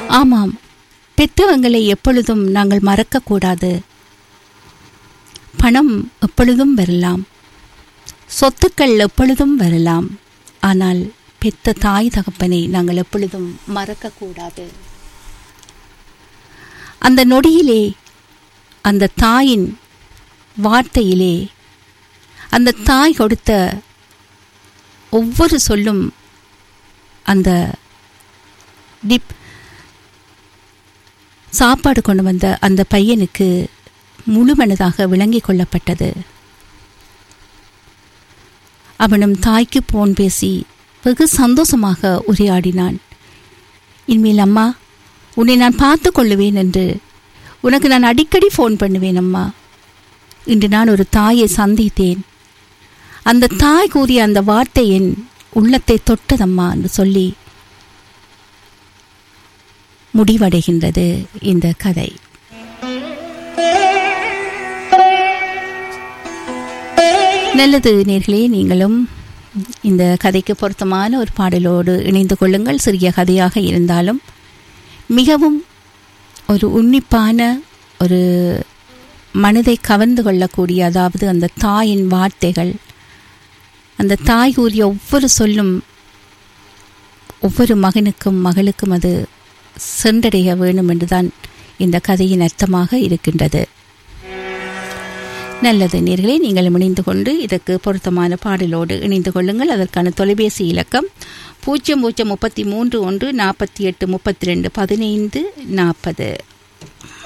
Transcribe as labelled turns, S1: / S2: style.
S1: ஆமாம் பெற்றவங்களை எப்பொழுதும் நாங்கள் மறக்கக்கூடாது பணம் எப்பொழுதும் வரலாம் சொத்துக்கள் எப்பொழுதும் வரலாம் ஆனால் பெத்த தாய் தகப்பனை நாங்கள் எப்பொழுதும் மறக்கக்கூடாது அந்த நொடியிலே அந்த தாயின் வார்த்தையிலே அந்த தாய் கொடுத்த ஒவ்வொரு சொல்லும் அந்த டிப் சாப்பாடு கொண்டு வந்த அந்த பையனுக்கு முழுமனதாக விளங்கிக் கொள்ளப்பட்டது அவனும் தாய்க்கு போன் பேசி வெகு சந்தோஷமாக உரையாடினான் இனிமேல் அம்மா உன்னை நான் பார்த்து கொள்ளுவேன் என்று உனக்கு நான் அடிக்கடி ஃபோன் பண்ணுவேன் அம்மா இன்று நான் ஒரு தாயை சந்தித்தேன் அந்த தாய் கூறிய அந்த வார்த்தை என் உள்ளத்தை தொட்டதம்மா என்று சொல்லி முடிவடைகின்றது இந்த கதை நல்லது நேர்களே நீங்களும் இந்த கதைக்கு பொருத்தமான ஒரு பாடலோடு இணைந்து கொள்ளுங்கள் சிறிய கதையாக இருந்தாலும் மிகவும் ஒரு உன்னிப்பான ஒரு மனதை கவர்ந்து கொள்ளக்கூடிய அதாவது அந்த தாயின் வார்த்தைகள் அந்த தாய் கூறிய ஒவ்வொரு சொல்லும் ஒவ்வொரு மகனுக்கும் மகளுக்கும் அது சென்றடைய வேணும் என்றுதான் இந்த கதையின் அர்த்தமாக இருக்கின்றது நல்லது நேர்களே நீங்கள் இணைந்து கொண்டு இதற்கு பொருத்தமான பாடலோடு இணைந்து கொள்ளுங்கள் அதற்கான தொலைபேசி இலக்கம் பூஜ்ஜியம் பூஜ்ஜியம் முப்பத்தி மூன்று ஒன்று நாற்பத்தி எட்டு முப்பத்தி ரெண்டு பதினைந்து நாற்பது